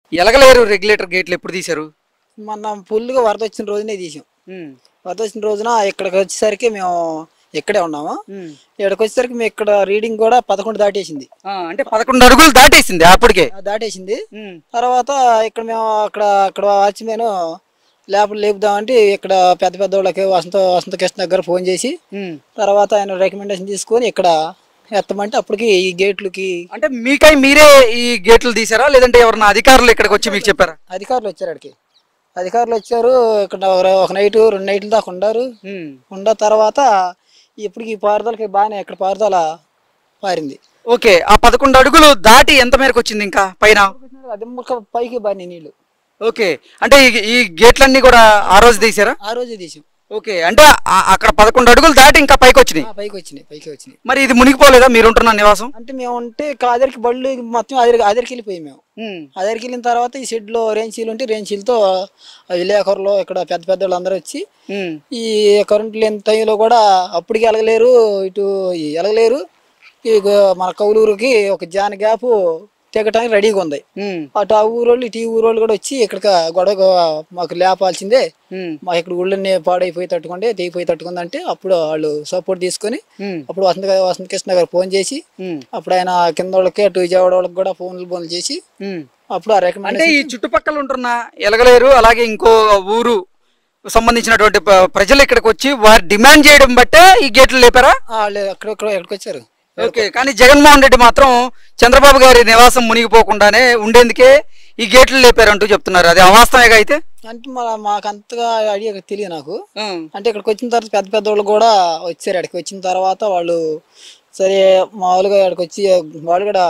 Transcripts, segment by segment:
ఎలగలేరు regulator గేట్లు ఎప్పుడు తీశారు మొన్న ఫుల్గా వరద వచ్చిన రోజునే తీసాం వరద వచ్చిన రోజున ఇక్కడికి వచ్చేసరికి మేము ఇక్కడే ఉన్నాము ఇక్కడికి వచ్చేసరికి మేము ఇక్కడ రీడింగ్ కూడా పదకొండు దాటేసింది ఆ, అంటే పదకొండు అడుగులు దాటేసింది అప్పటికే ఆ, దాటేసింది తర్వాత ఇక్కడ మేము అక్కడ అక్కడ వాచ్మెన్ లేపలు లేపుదామంటే ఇక్కడ పెద్ద పెద్ద వాళ్ళకి వసంత వసంత కృష్ణ దగ్గర ఫోన్ చేసి తర్వాత ఆయన రికమెండేషన్ తీసుకొని ఇక్కడ ఎత్తమంటే అప్పటికి ఈ గేట్లకి అంటే మీకై మీరే ఈ గేట్లు తీసారా లేదంటే ఎవరన్నా అధికారులు ఇక్కడికి వచ్చి మీకు చెప్పారా అధికారులు వచ్చారు అక్కడికి అధికారులు వచ్చారు ఇక్కడ ఒక- ఒక నైట్ రెండు నైట్లు దాకా ఉండారు ఉన్న తర్వాత ఇప్పటికి ఈ పారుదలకి బాగానే ఇక్కడ పారుదల పారింది ఓకే ఆ పదకొండు అడుగులు దాటి ఎంత మేరకు వచ్చింది ఇంకా పైన అది ముక్క పైకి బాగా నీళ్ళు ఓకే అంటే ఈ- ఈ గేట్లన్నీ కూడా ఆ రోజు తీసారా ఆ రోజే తీసాం ఓకే అంటే ఆ- అక్కడ పదకొండు అడుగులు దాటి ఇంకా పైకి వచ్చినాయి ఆ, పైకి వచ్చినాయి పైకి వచ్చినాయి మరి ఇది మునిగిపోలేదా మీరుంటున్న నివాసం అంటే మేము ఉంటే ఇక్కడ అదరికి బళ్ళు మొత్తం అదరికి అదరికి వెళ్ళిపోయి మేము అదరికి వెళ్ళిన తర్వాత ఈ షెడ్లో రేంచీలు ఉంటే రేంచీలతో విలేకరులు ఇక్కడ పెద్ద పెద్ద వాళ్ళు అందరూ వచ్చి ఈ కరెంట్ లేని టైంలో కూడా అప్పటికి ఎలగలేరు ఇటు ఈ ఎలగలేరు ఈ గో- మన కౌలూరుకి ఒక జాన గ్యాప్ తెగటానికి రెడీగా ఉంది అటు ఆ ఊరోళ్ళు ఇటు ఈ ఊరోళ్ళు కూడా వచ్చి ఇక్కడ గొడవ మాకు లేపాల్సిందే మాకు ఇక్కడ ఊళ్ళన్నీ పాడైపోయి తట్టుకుంటే తెగిపోయి తట్టుకుంది అంటే అప్పుడు వాళ్ళు సపోర్ట్ తీసుకొని అప్పుడు వసంత వసంత కృష్ణ గారు ఫోన్ చేసి అప్పుడు ఆయన కింద వాళ్ళకి అటు విజయవాడ వాళ్ళకి కూడా ఫోన్లు ఫోన్లు చేసి అప్పుడు ఆ అంటే రికమెండేషన్ ఈ చుట్టుపక్కల ఉంటున్న ఎలగలేరు అలాగే ఇంకో ఊరు సంబంధించినటువంటి ప- ప్రజలు ఇక్కడికి వచ్చి వారు డిమాండ్ చేయడం బట్టే ఈ గేట్లు లేపారా వాళ్ళు ఎక్కడ ఎక్కడికి వచ్చారు ఓకే కానీ జగన్మోహన్ రెడ్డి మాత్రం చంద్రబాబు గారి నివాసం మునిగిపోకుండానే ఉండేందుకే ఈ గేట్లు లేపారంటూ చెప్తున్నారు అది అవాస్తవేగా అయితే అంటే మా మాకు అంతగా ఐడియా తెలియదు నాకు అంటే ఇక్కడికి వచ్చిన తర్వాత పెద్ద పెద్ద వాళ్ళు కూడా వచ్చారు ఇక్కడికి వచ్చిన తర్వాత వాళ్ళు సరే మామూలుగా ఇక్కడికి వచ్చి వాళ్ళు కూడా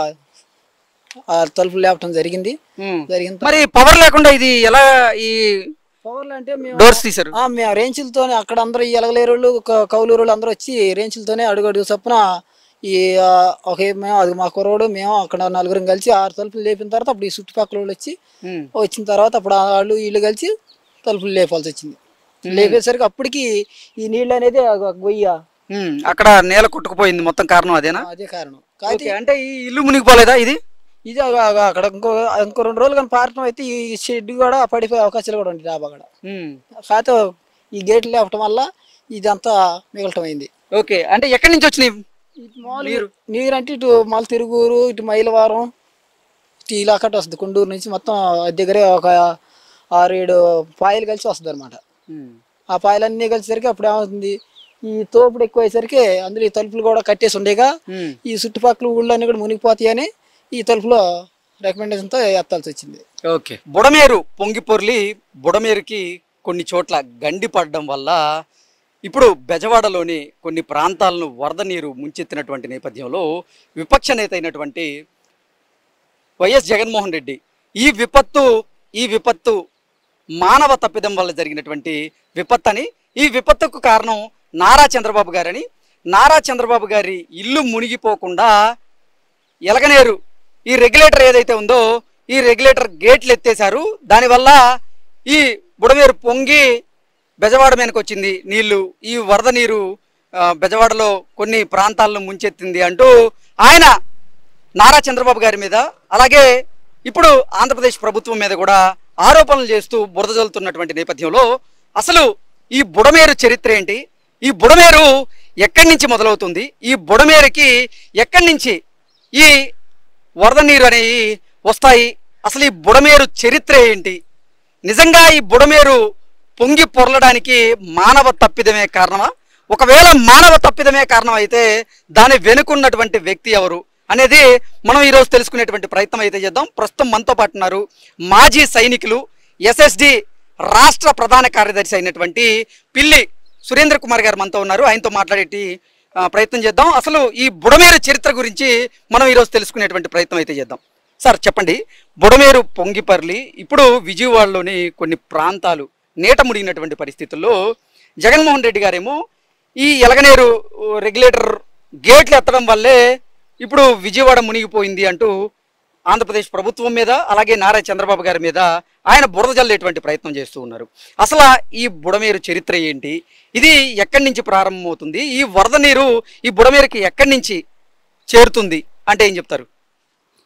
ఆ తలుపులు లేపటం జరిగింది జరిగిన తర్వాత మరి పవర్ లేకుండా ఇది ఎలా ఈ పవర్లు అంటే మేము డోర్స్ తీశారు ఆ, మేము రేంచులతోనే అక్కడ అందరూ ఈ ఎలగలేరు వాళ్ళు క- కౌలూరు వాళ్ళు అందరూ వచ్చి రేంచులతోనే అడుగు అడుగు చొప్పున ఈ ఆ, ఒక మేము అది మా కుర్రోడు మేము అక్కడ నలుగురం కలిసి ఆరు తలుపులు లేపిన తర్వాత అప్పుడు ఈ చుట్టుపక్కల వాళ్ళు వచ్చి వచ్చిన తర్వాత అప్పుడు ఆ వాళ్ళు వీళ్ళు కలిసి తలుపులు లేపాల్సి వచ్చింది లేపేసరికి అప్పటికి ఈ నీళ్ళు అనేది ఆ గొయ్య ఉమ్, అక్కడ నేల కొట్టుకుపోయింది మొత్తం కారణం అదేనా అదే కారణం కాకపోతే ఓకే, అంటే ఈ ఇల్లు మునిగిపోలేదా ఇది ఇది ఆ- ఆ- అక్కడ ఇంకో ఇంకో రెండు రోజులు కానీ పారటం అయితే ఈ షెడ్ కూడా పడిపోయే అవకాశాలు కూడా ఉంటాయి డాబా కూడా కాకపోతే ఈ గేట్లు లేపటం వల్ల ఇదంతా మిగలటం అయింది ఓకే అంటే ఎక్కడి నుంచి వచ్చినాయి నీరు నీరు అంటే ఇటు మళ్ళీ తిరుగురు ఇటు మైలవారం ఇటు ఇలా కట్ట వస్తుంది కొండూరు నుంచి మొత్తం దగ్గరే ఒక ఆరు ఏడు పాయలు కలిసి వస్తుంది అనమాట ఆ పాయలన్నీ కలిసేసరికి అప్పుడు ఏమవుతుంది ఈ తోపుడు ఎక్కువ అయ్యేసరికి అందులో ఈ తలుపులు కూడా కట్టేసి ఉండేగా ఈ చుట్టుపక్కల ఊళ్ళన్నీ కూడా మునిగిపోతాయని ఈ తలుపులో రికమెండేషన్తో ఎత్తాల్సి వచ్చింది ఓకే బుడమేరు పొంగి పొర్లి బుడమేరుకి కొన్ని చోట్ల గండి పడడం వల్ల ఇప్పుడు బెజవాడలోని కొన్ని ప్రాంతాలను వరద నీరు ముంచెత్తినటువంటి నేపథ్యంలో విపక్ష నేత అయినటువంటి వైఎస్ జగన్మోహన్ రెడ్డి ఈ విపత్తు ఈ విపత్తు మానవ తప్పిదం వల్ల జరిగినటువంటి విపత్తు అని ఈ విపత్తుకు కారణం నారా చంద్రబాబు గారని నారా చంద్రబాబు గారి ఇల్లు మునిగిపోకుండా ఎలగనేరు ఈ రెగ్యులేటర్ ఏదైతే ఉందో ఈ రెగ్యులేటర్ గేట్లు ఎత్తేశారు దానివల్ల ఈ బుడమేరు పొంగి బెజవాడ మీదకి వచ్చింది నీళ్లు ఈ వరద నీరు ఆ, బెజవాడలో కొన్ని ప్రాంతాలను ముంచెత్తింది అంటూ ఆయన నారా చంద్రబాబు గారి మీద అలాగే ఇప్పుడు ఆంధ్రప్రదేశ్ ప్రభుత్వం మీద కూడా ఆరోపణలు చేస్తూ బురద జల్లుతున్నటువంటి నేపథ్యంలో అసలు ఈ బుడమేరు చరిత్ర ఏంటి ఈ బుడమేరు ఎక్కడి నుంచి మొదలవుతుంది ఈ బుడమేరుకి ఎక్కడి నుంచి ఈ వరద నీరు అనేవి వస్తాయి అసలు ఈ బుడమేరు చరిత్ర ఏంటి నిజంగా ఈ బుడమేరు పొంగి పొరలడానికి మానవ తప్పిదమే కారణమా ఒకవేళ మానవ తప్పిదమే కారణం అయితే దాని వెనుకున్నటువంటి వ్యక్తి ఎవరు అనేది మనం ఈరోజు తెలుసుకునేటువంటి ప్రయత్నం అయితే చేద్దాం ప్రస్తుతం మనతో పాటు ఉన్నారు మాజీ సైనికులు ఎస్ఎస్డి రాష్ట్ర ప్రధాన కార్యదర్శి అయినటువంటి పిల్లి సురేంద్ర కుమార్ గారు మనతో ఉన్నారు ఆయనతో మాట్లాడేటి ఆ, ప్రయత్నం చేద్దాం అసలు ఈ బుడమేరు చరిత్ర గురించి మనం ఈరోజు తెలుసుకునేటువంటి ప్రయత్నం అయితే చేద్దాం సార్ చెప్పండి బుడమేరు పొంగిపర్లి ఇప్పుడు విజయవాడలోని కొన్ని ప్రాంతాలు నీట మునిగినటువంటి పరిస్థితుల్లో జగన్మోహన్ రెడ్డి గారేమో ఈ ఎలగనేరు రెగ్యులేటర్ గేట్లు ఎత్తడం వల్లే ఇప్పుడు విజయవాడ మునిగిపోయింది అంటూ ఆంధ్రప్రదేశ్ ప్రభుత్వం మీద అలాగే నారా చంద్రబాబు గారి మీద ఆయన బురద జల్లేటువంటి ప్రయత్నం చేస్తూ ఉన్నారు అసలు ఈ బుడమేరు చరిత్ర ఏంటి ఇది ఎక్కడి నుంచి ప్రారంభమవుతుంది ఈ వరద నీరు ఈ బుడమేరుకి ఎక్కడి నుంచి చేరుతుంది అంటే ఏం చెప్తారు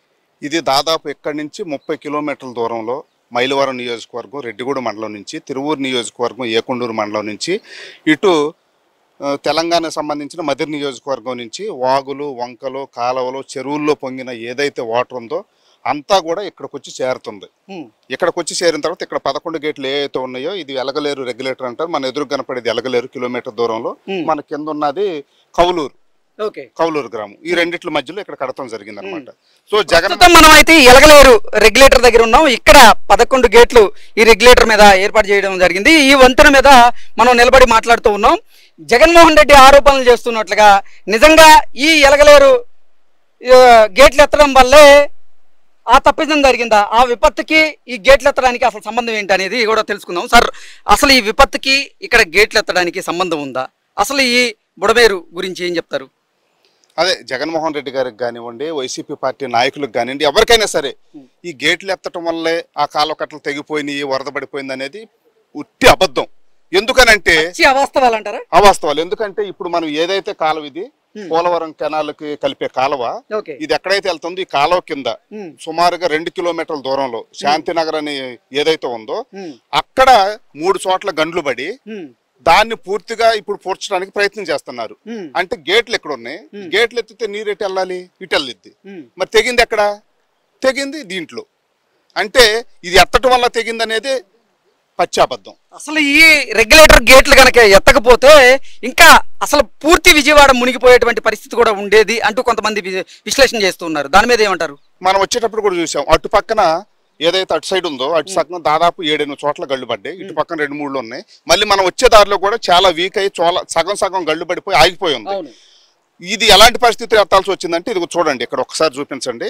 ఇది దాదాపు ఇక్కడి నుంచి ముప్పై కిలోమీటర్ల దూరంలో మైలవరం నియోజకవర్గం రెడ్డిగూడ మండలం నుంచి తిరువూరు నియోజకవర్గం ఏకొండూరు మండలం నుంచి ఇటు ఆ, తెలంగాణకు సంబంధించిన మదిరి నియోజకవర్గం నుంచి వాగులు వంకలు కాలువలు చెరువుల్లో పొంగిన ఏదైతే వాటర్ ఉందో అంతా కూడా ఇక్కడికి వచ్చి చేరుతుంది ఉమ్, ఇక్కడికి వచ్చి చేరిన తర్వాత ఇక్కడ పదకొండు గేట్లు ఏవైతే ఉన్నాయో ఇది ఎలగలేరు రెగ్యులేటర్ అంటారు మన ఎదురు కనపడేది ఎలగలేరు కిలోమీటర్ దూరంలో Hmm. మన కింద ఉన్నది కౌలూరు ఓకే కౌలూరు గ్రామం ఈ రెండిట్ల మధ్యలో ఇక్కడ కడతాం జరిగింది అనమాట సో జగన్ ప్రస్తుతం మనం అయితే ఎలగలేరు రెగ్యులేటర్ దగ్గర ఉన్నాం ఇక్కడ పదకొండు గేట్లు ఈ రెగ్యులేటర్ మీద ఏర్పాటు చేయడం జరిగింది ఈ వంతెన మీద మనం నిలబడి మాట్లాడుతూ ఉన్నాం జగన్మోహన్ రెడ్డి ఆరోపణలు చేస్తున్నట్లుగా నిజంగా ఈ ఎలగలేరు ఆ, గేట్లు ఎత్తడం వల్లే ఆ తప్పిదం జరిగిందా ఆ విపత్తుకి ఈ గేట్లు ఎత్తడానికి అసలు సంబంధం ఏంటి అనేది కూడా తెలుసుకుందాం సార్ అసలు ఈ విపత్తుకి ఇక్కడ గేట్లు ఎత్తడానికి సంబంధం ఉందా అసలు ఈ బుడమేరు గురించి ఏం చెప్తారు అదే జగన్మోహన్ రెడ్డి గారికి కానివ్వండి వైసీపీ పార్టీ నాయకులకు కానివ్వండి ఎవరికైనా సరే ఈ గేట్లు ఎత్తటం వల్లే ఆ కాలువకట్టలు తెగిపోయినాయి వరద పడిపోయింది అనేది ఉట్టి అబద్ధం ఎందుకనంటే వచ్చి అవాస్తవాలు అంటారా అవాస్తవాలు ఎందుకంటే ఇప్పుడు మనం ఏదైతే కాలువ ఇది పోలవరం కెనాల్కి కలిపే కాలువ ఓకే ఇది ఎక్కడైతే వెళ్తుందో ఈ కాలువ కింద ఉమ్, సుమారుగా రెండు కిలోమీటర్ల దూరంలో శాంతినగర్ అని ఏదైతే ఉందో ఉమ్, అక్కడ మూడు చోట్ల గండ్లు పడి ఉమ్, దాన్ని పూర్తిగా ఇప్పుడు పూడ్చడానికి ప్రయత్నం చేస్తున్నారు ఉమ్, అంటే గేట్లు ఎక్కడ ఉన్నాయి గేట్లు ఎత్తితే నీరు ఎటు వెళ్ళాలి ఇటు వెళ్ళిద్ది ఉమ్. మరి తెగింది ఎక్కడ తెగింది దీంట్లో అంటే ఇది ఎత్తటం వల్ల తెగింది అనేది పచ్చాబద్ధం అసలు ఈ రెగ్యులేటర్ గేట్లు కనుక ఎత్తకపోతే ఇంకా అసలు పూర్తి విజయవాడ మునిగిపోయేటువంటి పరిస్థితి కూడా ఉండేది అంటూ కొంతమంది వి- విశ్లేషణ చేస్తున్నారు దాని మీద ఏమంటారు మనం వచ్చేటప్పుడు కూడా చూసాం అటు పక్కన ఏదైతే అటు సైడ్ ఉందో అటు సగం దాదాపు ఏడెనిమిది చోట్ల గళ్ళు పడ్డాయి ఇటు పక్కన రెండు మూడు ఉన్నాయి మళ్ళీ మనం వచ్చే దారిలో కూడా చాలా వీక్ అయ్యి చోల సగం సగం గళ్ళు పడిపోయి ఆగిపోయి ఉంది అవును ఇది ఎలాంటి పరిస్థితులు ఎత్తాల్సి వచ్చిందంటే ఇది చూడండి ఇక్కడ ఒకసారి చూపించండి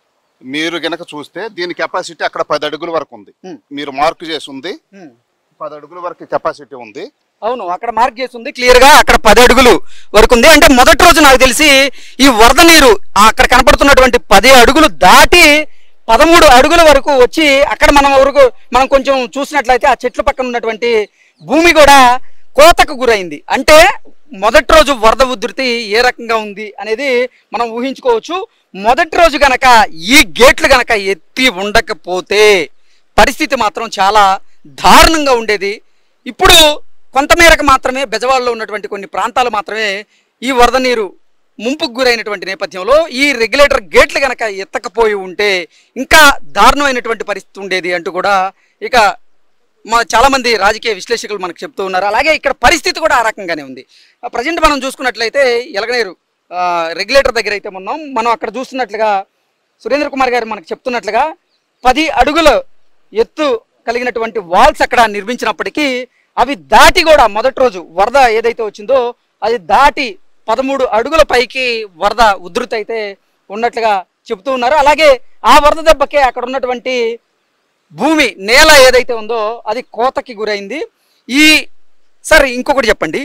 మీరు గనక చూస్తే దీని కెపాసిటీ అక్కడ పది అడుగుల వరకు ఉంది Hmm. మీరు మార్క్ చేసి ఉంది పది అడుగుల వరకు కెపాసిటీ ఉంది అవును అక్కడ మార్క్ చేసి ఉంది క్లియర్ గా అక్కడ పది అడుగులు వరకు ఉంది అంటే మొదటి రోజు నాకు తెలిసి ఈ వరద నీరు ఆ అక్కడ కనపడుతున్నటువంటి పది అడుగులు దాటి పదమూడు అడుగుల వరకు వచ్చి అక్కడ మనం వరకు మనం కొంచెం చూసినట్లయితే ఆ చెట్ల పక్కన ఉన్నటువంటి భూమి కూడా కోతకు గురైంది అంటే మొదటి రోజు వరద ఉధృతి ఏ రకంగా ఉంది అనేది మనం ఊహించుకోవచ్చు మొదటి రోజు గనక ఈ గేట్లు గనక ఎత్తి ఉండకపోతే పరిస్థితి మాత్రం చాలా దారుణంగా ఉండేది ఇప్పుడు కొంతమేరకు మాత్రమే బెజవాడలో ఉన్నటువంటి కొన్ని ప్రాంతాలు మాత్రమే ఈ వరద నీరు ముంపుకు గురైనటువంటి నేపథ్యంలో ఈ రెగ్యులేటర్ గేట్లు గనక ఎత్తకపోయి ఉంటే ఇంకా దారుణమైనటువంటి పరిస్థితి ఉండేది అంటూ కూడా ఇక మా చాలా మంది రాజకీయ విశ్లేషకులు మనకు చెప్తూ ఉన్నారు అలాగే ఇక్కడ పరిస్థితి కూడా ఆ రకంగానే ఉంది ప్రజెంట్ మనం చూసుకున్నట్లయితే ఎలగనేరు రెగ్యులేటర్ దగ్గర అయితే ఉన్నాం మనం అక్కడ చూస్తున్నట్లుగా సురేంద్ర కుమార్ గారు మనకు చెప్తున్నట్లుగా పది అడుగుల ఎత్తు కలిగినటువంటి వాల్స్ అక్కడ నిర్మించినప్పటికీ అవి దాటి కూడా మొదటి రోజు వరద ఏదైతే వచ్చిందో అది దాటి పదమూడు అడుగుల పైకి వరద ఉధృతి అయితే ఉన్నట్లుగా చెబుతూ ఉన్నారు అలాగే ఆ వరద దెబ్బకే అక్కడ ఉన్నటువంటి భూమి నేల ఏదైతే ఉందో అది కోతకి గురైంది ఈ సార్ ఇంకొకటి చెప్పండి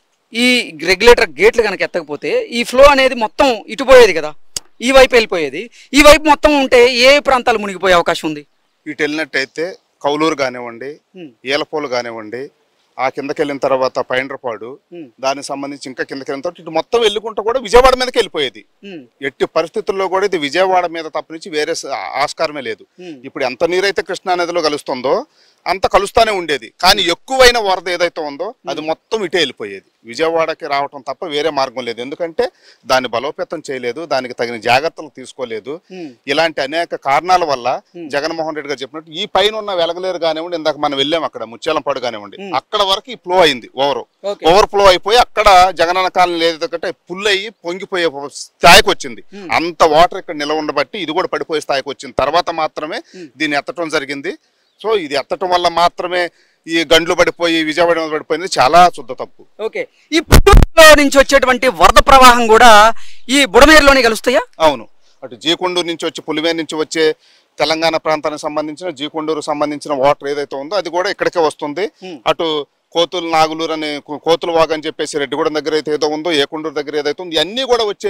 ఈ రెగ్యులేటర్ గేట్లు కనుక ఎత్తకపోతే ఈ ఫ్లో అనేది మొత్తం ఇటు పోయేది కదా ఈ వైపు వెళ్ళిపోయేది ఈ వైపు మొత్తం ఉంటే ఏ ప్రాంతాలు మునిగిపోయే అవకాశం ఉంది ఇటు వెళ్ళినట్టయితే కౌలూరు కానివ్వండి Hmm. ఏలపోలు కానివ్వండి ఆ కిందకి వెళ్ళిన తర్వాత పైండ్రపాడు Hmm. దానికి సంబంధించి ఇంకా కిందకి వెళ్ళిన తర్వాత ఇటు మొత్తం వెళ్ళుకుంటూ కూడా విజయవాడ మీదకి వెళ్ళిపోయేది ఉమ్, ఎట్టి పరిస్థితుల్లో కూడా ఇది విజయవాడ మీద తప్పనించి వేరే స- ఆస్కారమే లేదు ఉమ్, ఇప్పుడు ఎంత నీరైతే కృష్ణా నదిలో కలుస్తుందో అంత కలుస్తానే ఉండేది కానీ ఎక్కువైన వరద ఏదైతే ఉందో అది మొత్తం ఇటే వెళ్ళిపోయేది విజయవాడకి రావటం తప్ప వేరే మార్గం లేదు ఎందుకంటే దాన్ని బలోపేతం చేయలేదు దానికి తగిన జాగ్రత్తలు తీసుకోలేదు ఉమ్, ఇలాంటి అనేక కారణాల వల్ల జగన్మోహన్ రెడ్డి గారు చెప్పినట్టు ఈ పైన ఉన్న వెలగలేరు కానివ్వండి ఇందాక మనం వెళ్ళాం అక్కడ ముత్యాలంపాడు కానివ్వండి అక్కడ వరకు ఈ ఫ్లో అయింది ఓవర్ ఓకే ఓవర్ ఫ్లో అయిపోయి అక్కడ జగనన్న కాలనీ లేదంటే పుల్ అయ్యి పొంగిపోయే స్థాయికి వచ్చింది అంత వాటర్ ఇక్కడ నిలవ ఉండబట్టి ఇది కూడా పడిపోయే స్థాయికి వచ్చింది తర్వాత మాత్రమే దీన్ని ఎత్తడం జరిగింది సో ఇది ఎత్తటం వల్ల మాత్రమే ఈ గండ్లు పడిపోయి విజయవాడ మీద పడిపోయింది చాలా శుద్ధ తప్పు ఓకే ఈ పుట్టూరులో నుంచి వచ్చేటువంటి వరద ప్రవాహం కూడా ఈ బుడమేరులోనే కలుస్తాయా అవును అటు జీకొండూరు నుంచి వచ్చి పులివేరు నుంచి వచ్చే తెలంగాణ ప్రాంతానికి సంబంధించిన జీకొండూరు సంబంధించిన వాటర్ ఏదైతే ఉందో అది కూడా ఇక్కడికే వస్తుంది Hmm. అటు కోతులు నాగులూరు అనే కో- కోతుల వాగు అని చెప్పేసి రెడ్డిగూడెం దగ్గర అయితే ఏదో ఉందో ఏకొండూరు దగ్గర ఏదైతే ఉందో ఇవన్నీ కూడా వచ్చేసి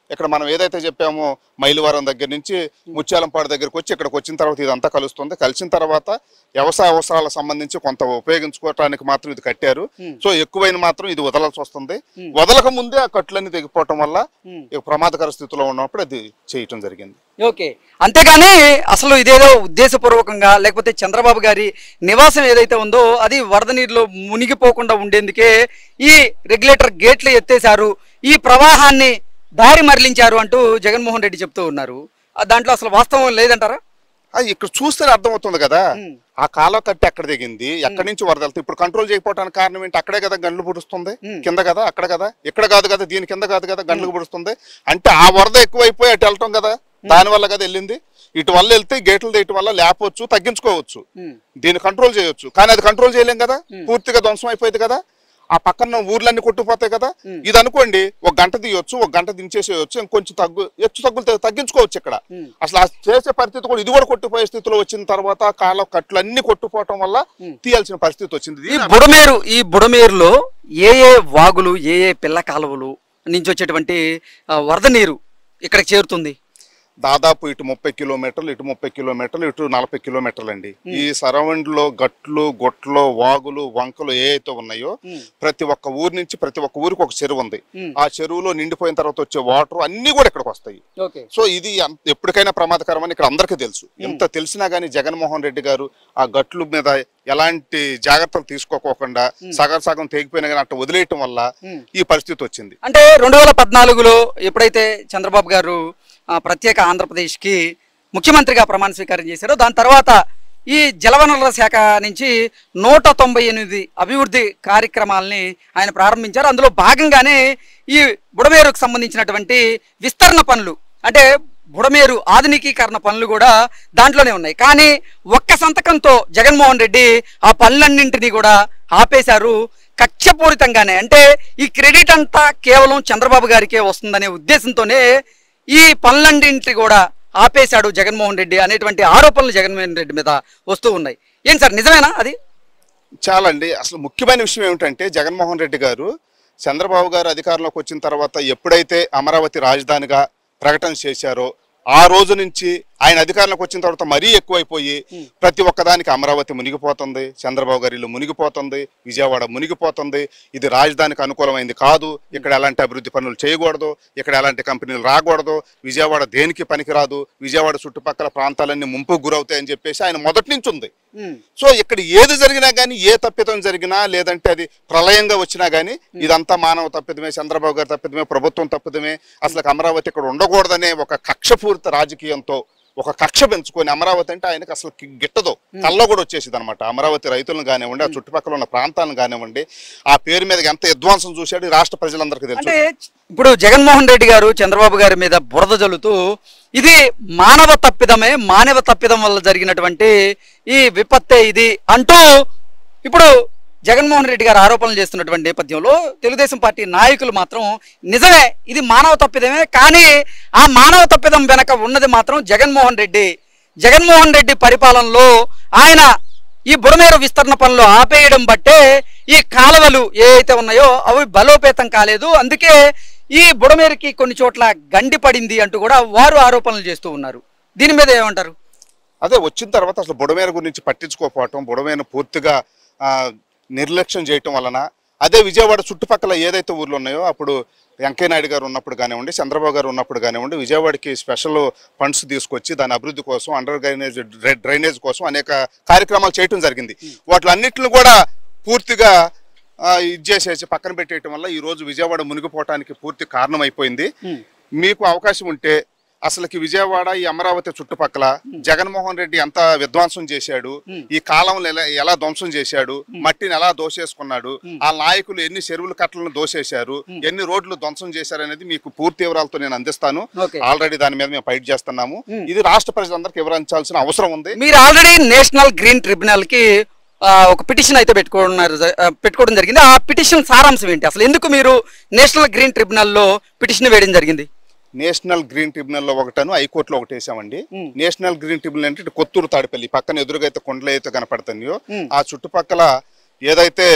ఇక్కడ మనం ఏదైతే చెప్పామో మైలువరం దగ్గర నుంచి ముత్యాలంపాడు దగ్గరకు వచ్చి ఇక్కడికి వచ్చిన తర్వాత ఇదంతా కలుస్తుంది కలిసిన తర్వాత వ్యవసాయ అవసరాలకు సంబంధించి కొంత ఉపయోగించుకోవటానికి మాత్రం ఇది కట్టారు సో ఎక్కువైన మాత్రం ఇది వదలాల్సి వస్తుంది వదలక ముందే ఆ కట్లన్నీ తెగిపోవటం వల్ల ఇక ప్రమాదకర స్థితిలో ఉన్నప్పుడు అది చేయటం జరిగింది ఓకే అంతేగాని అసలు ఇదేదో ఉద్దేశపూర్వకంగా లేకపోతే చంద్రబాబు గారి నివాసం ఏదైతే ఉందో అది వరద నీరులో మునిగిపోకుండా ఉండేందుకే ఈ రెగ్యులేటర్ గేట్లు ఎత్తేశారు ఈ ప్రవాహాన్ని దారి మరలించారు అంటూ జగన్మోహన్ రెడ్డి చెప్తూ ఉన్నారు ఆ దాంట్లో అసలు వాస్తవం లేదంటారా అది ఇక్కడ చూస్తే అర్థమవుతుంది కదా ఆ కాలం కట్టి ఎక్కడ దిగింది ఎక్కడి నుంచి వరద వెళ్తుంది ఇప్పుడు కంట్రోల్ చేయకపోవడానికి కారణం ఏంటి అక్కడే కదా గండ్లు పుడుస్తుంది కింద కదా అక్కడ కదా ఇక్కడ కాదు కదా దీని కింద కాదు కదా గండ్లకు పుడుస్తుంది అంటే ఆ వరద ఎక్కువైపోయి అటు వెళ్ళటం కదా దాని వల్ల కదా వెళ్ళింది ఇటు వల్ల వెళ్తే గేట్లు తీయటం వల్ల లేపవచ్చు తగ్గించుకోవచ్చు దీన్ని కంట్రోల్ చేయొచ్చు కానీ అది కంట్రోల్ చేయలేం కదా పూర్తిగా ధ్వంసం అయిపోయింది కదా ఆ పక్కన ఊర్లన్నీ కొట్టుకుపోతాయి కదా ఇది అనుకోండి ఒక గంట తీయొచ్చు ఒక గంట దించేసేయచ్చు ఇంకొంచెం తగ్గు హెచ్చు తగ్గులు త- తగ్గించుకోవచ్చు ఇక్కడ అసలు ఆ చేసే పరిస్థితి కూడా ఇది కూడా కొట్టుపోయే స్థితిలో వచ్చిన తర్వాత కాలం కట్లు అన్ని కొట్టుపోవటం వల్ల తీయాల్సిన పరిస్థితి వచ్చింది ఈ దీని బుడమేరు ఈ బుడమేరులో ఏ ఏ వాగులు ఏ ఏ పిల్ల కాలువలు నుంచి వచ్చేటువంటి ఆ, వరద నీరు ఇక్కడికి చేరుతుంది దాదాపు ఇటు ముప్పై కిలోమీటర్లు ఇటు ముప్పై కిలోమీటర్లు ఇటు నలభై కిలోమీటర్లు అండి ఈ సరౌండ్ లో గట్లు గొట్లు వాగులు వంకలు ఏ అయితే ఉన్నాయో ప్రతి ఒక్క ఊరి నుంచి ప్రతి ఒక్క ఊరికి ఒక చెరువు ఉంది ఆ చెరువులో నిండిపోయిన తర్వాత వచ్చే వాటర్ అన్ని కూడా ఇక్కడికి వస్తాయి ఓకే సో ఇది అంత- ఎప్పటికైనా ప్రమాదకరం అని ఇక్కడ అందరికీ తెలుసు ఎంత తెలిసినా కానీ జగన్మోహన్ రెడ్డి గారు ఆ గట్లు మీద ఎలాంటి జాగ్రత్తలు తీసుకోకోకుండా సగం సగం తెగిపోయినా కానీ అట్లా వదిలేయటం వల్ల ఈ పరిస్థితి వచ్చింది అంటే రెండు వేల పద్నాలుగులో ఎప్పుడైతే చంద్రబాబు గారు ఆ, ప్రత్యేక ఆంధ్రప్రదేశ్కి ముఖ్యమంత్రిగా ప్రమాణ స్వీకారం చేశారో దాని తర్వాత ఈ జలవనరుల శాఖ నుంచి నూట తొంభై ఎనిమిది అభివృద్ధి కార్యక్రమాలని ఆయన ప్రారంభించారు అందులో భాగంగానే ఈ బుడమేరుకు సంబంధించినటువంటి విస్తరణ పనులు అంటే బుడమేరు ఆధునికీకరణ పనులు కూడా దాంట్లోనే ఉన్నాయి కానీ ఒక్క సంతకంతో జగన్మోహన్ రెడ్డి ఆ పనులన్నింటినీ కూడా ఆపేశారు కక్షపూరితంగానే అంటే ఈ క్రెడిట్ అంతా కేవలం చంద్రబాబు గారికే వస్తుందనే ఉద్దేశంతోనే ఈ పనులన్నింటి కూడా ఆపేశాడు జగన్మోహన్ రెడ్డి అనేటువంటి ఆరోపణలు జగన్మోహన్ రెడ్డి మీద వస్తూ ఉన్నాయి ఏంటి సార్ నిజమేనా అది చాలా అండి అసలు ముఖ్యమైన విషయం ఏమిటంటే జగన్మోహన్ రెడ్డి గారు చంద్రబాబు గారు అధికారంలోకి వచ్చిన తర్వాత ఎప్పుడైతే అమరావతి రాజధానిగా ప్రకటన చేశారో ఆ రోజు నుంచి ఆయన అధికారంలోకి వచ్చిన తర్వాత మరీ ఎక్కువైపోయి ప్రతి ఒక్కదానికి అమరావతి మునిగిపోతుంది చంద్రబాబు గారి ఇల్లు మునిగిపోతుంది విజయవాడ మునిగిపోతుంది ఇది రాజధానికి అనుకూలమైంది కాదు ఇక్కడ ఎలాంటి అభివృద్ధి పనులు చేయకూడదు ఇక్కడ ఎలాంటి కంపెనీలు రాకూడదు విజయవాడ దేనికి పనికిరాదు విజయవాడ చుట్టుపక్కల ప్రాంతాలన్నీ ముంపుకు గురవుతాయని చెప్పేసి ఆయన మొదటి నుంచి ఉంది సో ఇక్కడ ఏది జరిగినా కానీ ఏ తప్పిదం జరిగినా లేదంటే అది ప్రళయంగా వచ్చినా కానీ ఇదంతా మానవ తప్పిదమే చంద్రబాబు గారి తప్పిదమే ప్రభుత్వం తప్పిదమే అసలు అమరావతి ఇక్కడ ఉండకూడదనే ఒక కక్షపూరిత రాజకీయంతో ఒక కక్ష పెంచుకొని అమరావతి అంటే ఆయనకి అసలు కి- గిట్టదు కళ్ళ కూడా వచ్చేసింది అనమాట అమరావతి రైతులను కానివ్వండి ఆ చుట్టుపక్కల ఉన్న ప్రాంతాలను కానివ్వండి ఆ పేరు మీద ఎంత విధ్వంసం చూశాడు ఈ రాష్ట్ర ప్రజలందరికీ తెలుసు అంటే ఇప్పుడు జగన్మోహన్ రెడ్డి గారు చంద్రబాబు గారి మీద బురద జల్లుతూ ఇది మానవ తప్పిదమే మానవ తప్పిదం వల్ల జరిగినటువంటి ఈ విపత్తే ఇది అంటూ ఇప్పుడు జగన్మోహన్ రెడ్డి గారు ఆరోపణలు చేస్తున్నటువంటి నేపథ్యంలో తెలుగుదేశం పార్టీ నాయకులు మాత్రం నిజమే ఇది మానవ తప్పిదమే కానీ ఆ మానవ తప్పిదం వెనక ఉన్నది మాత్రం జగన్మోహన్ రెడ్డి జగన్మోహన్ రెడ్డి పరిపాలనలో ఆయన ఈ బుడమేరు విస్తరణ పనులు ఆపేయడం బట్టే ఈ కాలువలు ఏవైతే ఉన్నాయో అవి బలోపేతం కాలేదు అందుకే ఈ బుడమేరుకి కొన్ని చోట్ల గండి పడింది అంటూ కూడా వారు ఆరోపణలు చేస్తూ ఉన్నారు దీని మీద ఏమంటారు అదే వచ్చిన తర్వాత అసలు బుడమేర గురించి పట్టించుకోకపోవటం బుడమేర పూర్తిగా ఆ, నిర్లక్ష్యం చేయటం వలన అదే విజయవాడ చుట్టుపక్కల ఏదైతే ఊర్లు ఉన్నాయో అప్పుడు వెంకయ్య నాయుడు గారు ఉన్నప్పుడు కానివ్వండి చంద్రబాబు గారు ఉన్నప్పుడు కానివ్వండి విజయవాడకి స్పెషల్ ఫండ్స్ తీసుకొచ్చి దాని అభివృద్ధి కోసం అండర్ డ్రైనేజ్ డ్రైనేజ్ కోసం అనేక కార్యక్రమాలు చేయటం జరిగింది వాటిలన్నింటిని కూడా పూర్తిగా ఆ, ఇది చేసేసి పక్కన పెట్టేయటం వల్ల ఈ రోజు విజయవాడ మునిగిపోవటానికి పూర్తి కారణం అయిపోయింది మీకు అవకాశం ఉంటే అసలుకి విజయవాడ ఈ అమరావతి చుట్టుపక్కల జగన్మోహన్ రెడ్డి ఎంత విధ్వంసం చేశాడు ఈ కాలంలో ఎలా ఎలా ధ్వంసం చేశాడు మట్టిని ఎలా దోసేసుకున్నాడు ఆ నాయకులు ఎన్ని చెరువుల కట్టలను దోసేశారు ఎన్ని రోడ్లు ధ్వంసం చేశారు అనేది మీకు పూర్తి వివరాలతో నేను అందిస్తాను Okay. ఆల్రెడీ దాని మీద మేము ఫైట్ చేస్తున్నాము ఇది రాష్ట్ర ప్రజలందరికీ వివరించాల్సిన అవసరం ఉంది మీరు ఆల్రెడీ నేషనల్ గ్రీన్ ట్రిబ్యునల్ కి ఆ, ఒక పిటిషన్ అయితే పెట్టుకున్నారు ఆ, పెట్టుకోవడం జరిగింది ఆ పిటిషన్ సారాంశం ఏంటి అసలు ఎందుకు మీరు నేషనల్ గ్రీన్ ట్రిబ్యునల్ లో పిటిషన్ వేయడం జరిగింది నేషనల్ గ్రీన్ ట్రిబ్యునల్ లో ఒకటను హైకోర్టులో ఒకటి వేసామండి నేషనల్ గ్రీన్ ట్రిబ్యునల్ అంటే ఇటు కొత్తూరు తాడిపల్లి పక్కన ఎదురుగా అయితే కొండలు అయితే కనపడుతున్నాయో ఆ చుట్టుపక్కల ఏదైతే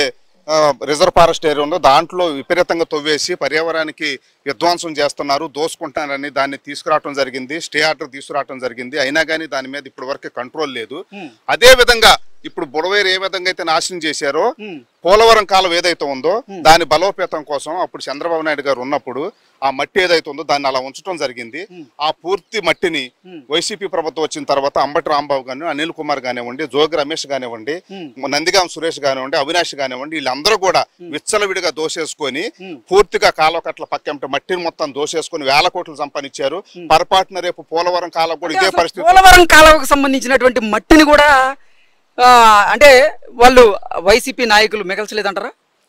ఆ, రిజర్వ్ ఫారెస్ట్ ఏరియా ఉందో దాంట్లో విపరీతంగా తవ్వేసి పర్యావరణానికి విధ్వంసం చేస్తున్నారు దోసుకుంటున్నారని దాన్ని తీసుకురావడం జరిగింది స్టే ఆర్డర్ తీసుకురావడం జరిగింది అయినా కానీ దాని మీద ఇప్పటి వరకు కంట్రోల్ లేదు అదే విధంగా ఇప్పుడు బుడవేరు ఏ విధంగా అయితే నాశనం చేశారో పోలవరం కాలం ఏదైతే ఉందో దాని బలోపేతం కోసం అప్పుడు చంద్రబాబు నాయుడు గారు ఉన్నప్పుడు ఆ మట్టి ఏదైతే ఉందో దాన్ని అలా ఉంచడం జరిగింది ఆ పూర్తి మట్టిని వైసీపీ ప్రభుత్వం వచ్చిన తర్వాత అంబటి రాంబాబు గాని అనిల్ కుమార్ కానివ్వండి జోగి రమేష్ కానివ్వండి నందిగాం సురేష్ కానివ్వండి అవినాష్ కానివ్వండి వీళ్ళందరూ కూడా విచ్చలవిడిగా దోసేసుకొని పూర్తిగా కాలువకట్ల పక్కెంట మట్టిని మొత్తం దోసేసుకొని వేల కోట్లు సంపాదించారు పొరపాటున రేపు పోలవరం కాలం కూడా ఇదే అసలు పరిస్థితి పోలవరం కాలువకు సంబంధించినటువంటి మట్టిని కూడా ఆ, అంటే వాళ్ళు వైసీపీ నాయకులు మిగల్చలేదంటారా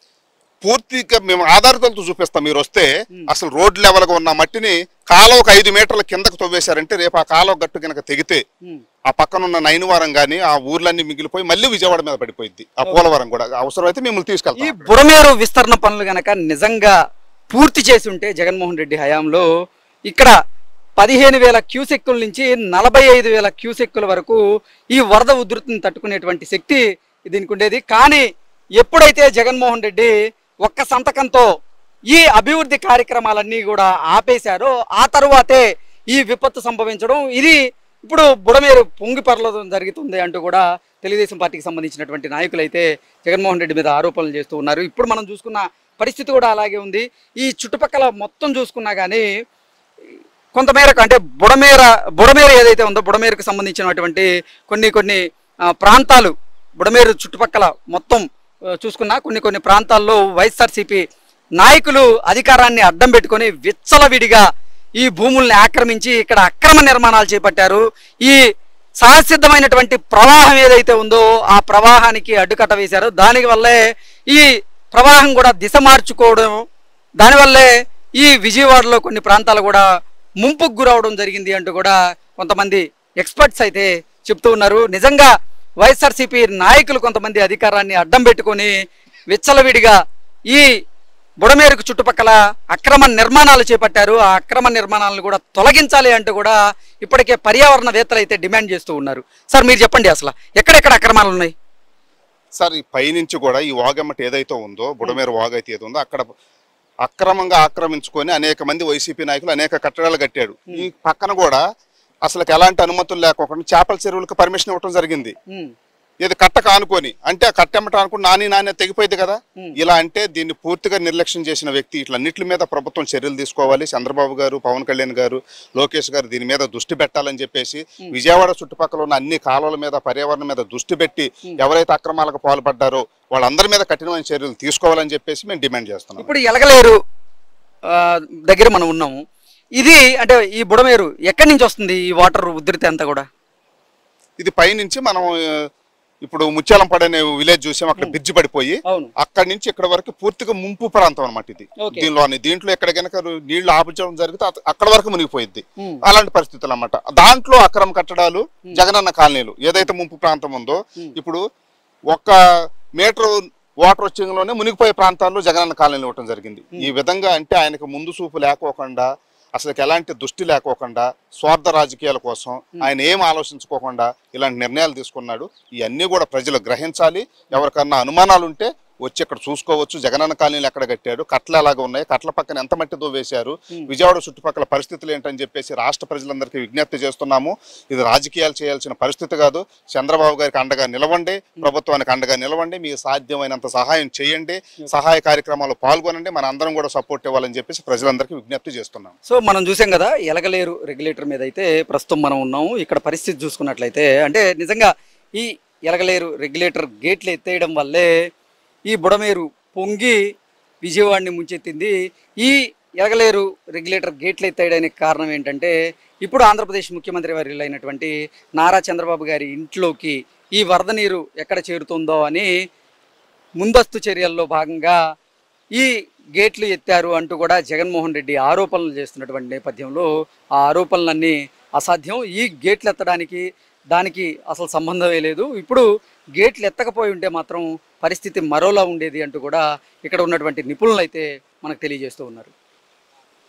పూర్తిగా మేము ఆధారితలతో చూపిస్తాం మీరు వస్తే అసలు రోడ్ లెవెల్ గా ఉన్న మట్టిని కాలువకు ఐదు మీటర్ల కిందకు తవ్వేశారంటే రేపు ఆ కాలువ గట్టు కనుక తెగితే ఆ పక్కన ఉన్న నైనవరం గానీ ఆ ఊర్లన్నీ మిగిలిపోయి మళ్ళీ విజయవాడ మీద పడిపోయింది ఆ పోలవరం కూడా అవసరమైతే మిమ్మల్ని ఈ తీసుకెళ్తాం బుడమేరు విస్తరణ పనులు గనక నిజంగా పూర్తి చేసి ఉంటే జగన్మోహన్ రెడ్డి హయాంలో ఇక్కడ పదిహేను వేల క్యూసెక్కుల నుంచి నలభై ఐదు వేల క్యూసెక్కుల వరకు ఈ వరద ఉధృతిని తట్టుకునేటువంటి శక్తి దీనికి ఉండేది కానీ ఎప్పుడైతే జగన్మోహన్ రెడ్డి ఒక్క సంతకంతో ఈ అభివృద్ధి కార్యక్రమాలన్నీ కూడా ఆపేశారో ఆ తరువాతే ఈ విపత్తు సంభవించడం ఇది ఇప్పుడు బుడమేరు పొంగి పర్లడం జరుగుతుంది అంటూ కూడా తెలుగుదేశం పార్టీకి సంబంధించినటువంటి నాయకులు అయితే జగన్మోహన్ రెడ్డి మీద ఆరోపణలు చేస్తూ ఉన్నారు ఇప్పుడు మనం చూసుకున్న పరిస్థితి కూడా అలాగే ఉంది ఈ చుట్టుపక్కల మొత్తం చూసుకున్నా కానీ కొంతమేరకు అంటే బుడమేర బుడమేర ఏదైతే ఉందో బుడమేరకు సంబంధించినటువంటి కొన్ని కొన్ని ఆ, ప్రాంతాలు బుడమేరు చుట్టుపక్కల మొత్తం ఆ, చూసుకున్నా కొన్ని కొన్ని ప్రాంతాల్లో వైఎస్ఆర్సీపీ నాయకులు అధికారాన్ని అడ్డం పెట్టుకొని విచ్చలవిడిగా ఈ భూముల్ని ఆక్రమించి ఇక్కడ అక్రమ నిర్మాణాలు చేపట్టారు ఈ సహసిద్ధమైనటువంటి ప్రవాహం ఏదైతే ఉందో ఆ ప్రవాహానికి అడ్డుకట్ట వేశారు దాని వల్లే ఈ ప్రవాహం కూడా దిశ మార్చుకోవడం దానివల్లే ఈ విజయవాడలో కొన్ని ప్రాంతాలు కూడా ముంపుకు గురవడం జరిగింది అంటూ కూడా కొంతమంది ఎక్స్పర్ట్స్ అయితే చెప్తూ ఉన్నారు నిజంగా వైఎస్ఆర్సీపీ నాయకులు కొంతమంది అధికారాన్ని అడ్డం పెట్టుకొని విచ్చలవిడిగా ఈ బుడమేరుకు చుట్టుపక్కల అక్రమ నిర్మాణాలు చేపట్టారు ఆ అక్రమ నిర్మాణాలను కూడా తొలగించాలి అంటూ కూడా ఇప్పటికే పర్యావరణవేత్తలు అయితే డిమాండ్ చేస్తూ ఉన్నారు సార్ మీరు చెప్పండి అసలు ఎక్కడెక్కడ అక్రమాలు ఉన్నాయి సార్ ఈ పైనుంచి కూడా ఈ వాగమ్మటి ఏదైతే ఉందో బుడమేరు వాగు అయితే ఏదో ఉందో అక్కడ అక్రమంగా ఆక్రమించుకొని అనేక మంది వైసీపీ నాయకులు అనేక కట్టడాలు కట్టాడు ఈ పక్కన కూడా అసలు ఎలాంటి అనుమతులు లేకోకుండా చేపల చెరువులకు పర్మిషన్ ఇవ్వడం జరిగింది ఇది కట్ట కానుకొని అంటే ఆ కట్టెమ్మట అనుకుని నాని నాని తెగిపోయింది కదా ఇలా అంటే దీన్ని పూర్తిగా నిర్లక్ష్యం చేసిన వ్యక్తి ఇట్లన్నిటి మీద ప్రభుత్వం చర్యలు తీసుకోవాలి చంద్రబాబు గారు పవన్ కళ్యాణ్ గారు లోకేష్ గారు దీని మీద దృష్టి పెట్టాలని చెప్పేసి విజయవాడ చుట్టుపక్కల ఉన్న అన్ని కాలువల మీద పర్యావరణం మీద దృష్టి పెట్టి ఎవరైతే అక్రమాలకు పాల్పడ్డారో వాళ్ళందరి మీద కఠినమైన చర్యలు తీసుకోవాలని చెప్పేసి మేము డిమాండ్ చేస్తున్నాం ఇప్పుడు ఎలగలేరు ఆ, దగ్గర మనం ఉన్నాము ఇది అంటే ఈ బుడమేరు ఎక్కడి నుంచి వస్తుంది ఈ వాటర్ ఉధృతి అంతా కూడా ఇది పైనుంచి మనం ఆ, ఇప్పుడు ముత్యాలంపాడు అనే విలేజ్ చూసాం అక్కడ బ్రిడ్జ్ పడిపోయి అవును అక్కడి నుంచి ఇక్కడ వరకు పూర్తిగా ముంపు ప్రాంతం అనమాట ఇది Okay. దీనిలోని దీంట్లో ఎక్కడ కనుక నీళ్లు ఆపించడం జరిగితే అత- అక్కడ వరకు మునిగిపోయింది Hmm. అలాంటి పరిస్థితులు అన్నమాట దాంట్లో అక్రమ కట్టడాలు జగనన్న కాలనీలు ఏదైతే ముంపు ప్రాంతం ఉందో ఇప్పుడు ఒక్క మీటర్ వాటర్ వచ్చేలోనే మునిగిపోయే ప్రాంతాల్లో జగనన్న కాలనీలు ఇవ్వడం జరిగింది ఈ విధంగా అంటే ఆయనకు ముందు చూపు లేకోకుండా అసలు ఎలాంటి దృష్టి లేకోకుండా స్వార్థ రాజకీయాల కోసం ఆయన ఏం ఆలోచించుకోకుండా ఇలాంటి నిర్ణయాలు తీసుకున్నాడు ఇవన్నీ కూడా ప్రజలు గ్రహించాలి ఎవరికన్నా అనుమానాలు ఉంటే వచ్చి ఇక్కడ చూసుకోవచ్చు జగనన్న కాలనీలు ఎక్కడ కట్టాడు కట్ల ఎలాగ ఉన్నాయి కట్ల పక్కన ఎంత మట్టితో వేశారు విజయవాడ చుట్టుపక్కల పరిస్థితులు ఏంటని చెప్పేసి రాష్ట్ర ప్రజలందరికీ విజ్ఞప్తి చేస్తున్నాము ఇది రాజకీయాలు చేయాల్సిన పరిస్థితి కాదు చంద్రబాబు గారికి అండగా నిలవండి ప్రభుత్వానికి అండగా నిలవండి మీకు సాధ్యమైనంత సహాయం చేయండి సహాయ కార్యక్రమాల్లో పాల్గొనండి మన అందరం కూడా సపోర్ట్ ఇవ్వాలని చెప్పేసి ప్రజలందరికీ విజ్ఞప్తి చేస్తున్నాం సో మనం చూసాం కదా ఎలగలేరు రెగ్యులేటర్ మీద అయితే ప్రస్తుతం మనం ఉన్నాము ఇక్కడ పరిస్థితి చూసుకున్నట్లయితే అంటే నిజంగా ఈ ఎలగలేరు రెగ్యులేటర్ గేట్లు ఎత్తేయడం వల్లే ఈ బుడమేరు పొంగి విజయవాడని ముంచెత్తింది ఈ ఎలగలేరు రెగ్యులేటర్ గేట్లు ఎత్తేయడానికి కారణం ఏంటంటే ఇప్పుడు ఆంధ్రప్రదేశ్ ముఖ్యమంత్రి వర్యులు అయినటువంటి నారా చంద్రబాబు గారి ఇంట్లోకి ఈ వరద నీరు ఎక్కడ చేరుతుందో అని ముందస్తు చర్యల్లో భాగంగా ఈ గేట్లు ఎత్తారు అంటూ కూడా జగన్మోహన్ రెడ్డి ఆరోపణలు చేస్తున్నటువంటి నేపథ్యంలో ఆ ఆరోపణలన్నీ అసాధ్యం ఈ గేట్లు ఎత్తడానికి దానికి అసలు సంబంధమే లేదు ఇప్పుడు గేట్లు ఎత్తకపోయి ఉంటే మాత్రం పరిస్థితి మరోలా ఉండేది అంటూ కూడా ఇక్కడ ఉన్నటువంటి నిపుణులు అయితే మనకు తెలియజేస్తూ ఉన్నారు